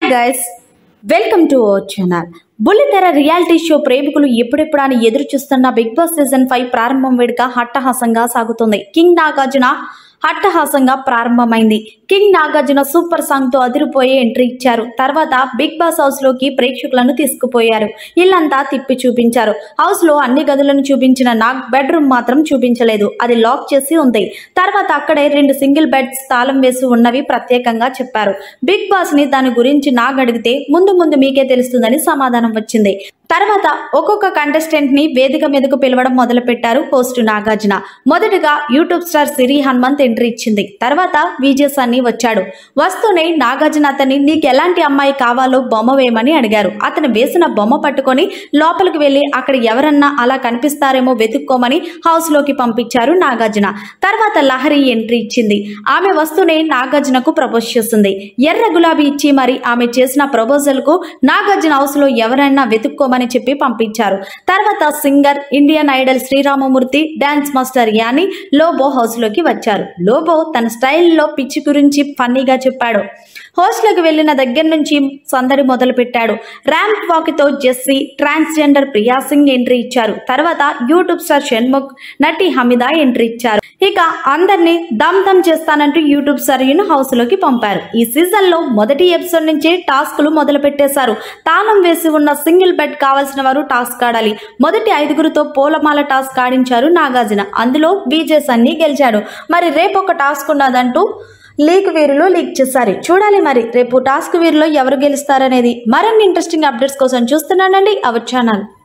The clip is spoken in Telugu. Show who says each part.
Speaker 1: guys welcome to our channel బుల్లితెర రియాలిటీ షో ప్రేమికులు ఎప్పుడెప్పుడు అని ఎదురు చూస్తున్న బిగ్ బాస్ సీజన్ ఫైవ్ ప్రారంభం వేడుక హట్టహాసంగా సాగుతుంది కింగ్ నాగార్జున హట్టహాసంగా ప్రారంభమైంది కింగ్ నాగార్జున సూపర్ సాంగ్ తో అదిరిపోయే ఎంట్రీ ఇచ్చారు తర్వాత బిగ్ బాస్ హౌస్ లోకి ప్రేక్షకులను తీసుకుపోయారు ఇల్లంతా తిప్పి చూపించారు హౌస్ లో అన్ని గదులను చూపించిన నాగ్ బెడ్రూమ్ మాత్రం చూపించలేదు అది లాక్ చేసి ఉంది తర్వాత అక్కడే రెండు సింగిల్ బెడ్స్ తాళం వేసి ఉన్నవి ప్రత్యేకంగా చెప్పారు బిగ్ బాస్ ని దాని గురించి నాగ్ అడిగితే ముందు ముందు మీకే తెలుస్తుందని సమాధానం వచ్చింది తర్వాత ఒక్కొక్క కంటెస్టెంట్ ని వేదిక మీదకు పిలవడం మొదలు పెట్టారు హోస్ట్ నాగార్జున మొదటగా YouTube star Siri Hanumanth entry ఇచ్చింది తర్వాత విజయ్ సన్నీ వచ్చాడు వస్తూనే నాగార్జున అతన్ని నీకు ఎలాంటి అమ్మాయి కావాలో బొమ్మ వేయమని అడిగారు అతను వేసిన బొమ్మ పట్టుకొని లోపలికి వెళ్ళి అక్కడ ఎవరన్నా అలా కనిపిస్తారేమో వెతుక్కోమని హౌస్ లోకి పంపించారు నాగార్జున తర్వాత లహరి ఎంట్రీ ఇచ్చింది ఆమె వస్తూనే నాగార్జునకు ప్రపోజ్ చేస్తుంది ఎర్ర గులాబీ ఇచ్చి మరి ఆమె చేసిన ప్రపోజల్ కు నాగార్జున హౌస్ లో ఎవరైనా వెతుక్కోమని చెప్పి పంపించారు తర్వాత singer Indian idol Sriramamurthy dance master Anee Lobo house లోకి వచ్చారు లోబో తన స్టైల్లో పిచ్చి గురించి ఫన్నీగా చెప్పాడు హోస్ట్లకు వెళ్ళిన దగ్గర నుంచి సందడి మొదలు పెట్టాడు ర్యాంప్ వాక్తో జెస్సీ ట్రాన్స్జెండర్ ప్రియా సింగ్ ఎంట్రీ ఇచ్చారు తర్వాత యూట్యూబ్ స్టార్ షణ్ముఖ్ నటి హమిదా ఎంట్రీ ఇచ్చారు ఇక అందరినీ దమ్ దమ్ చేస్తానంటూ యూట్యూబ్ సర్యును హౌస్ లోకి పంపారు ఈ సీజన్ లో మొదటి ఎపిసోడ్ నుంచే టాస్కులు మొదలు పెట్టేశారు తాళం వేసి ఉన్న సింగిల్ బెడ్ కావాల్సిన వారు టాస్క్ ఆడాలి మొదటి ఐదుగురితో పూలమాల టాస్క్ ఆడించారు నాగార్జున అందులో బీజే సన్నీ గెలిచాడు మరి రేపు ఒక టాస్క్ ఉన్నదంటూ లీక్ వీరులో లీక్ చేశారు చూడాలి మరి రేపు టాస్క్ వీరులో ఎవరు గెలుస్తారనేది మరిన్ని ఇంట్రెస్టింగ్ అప్డేట్స్ కోసం చూస్తున్నానండి అవర్ ఛానల్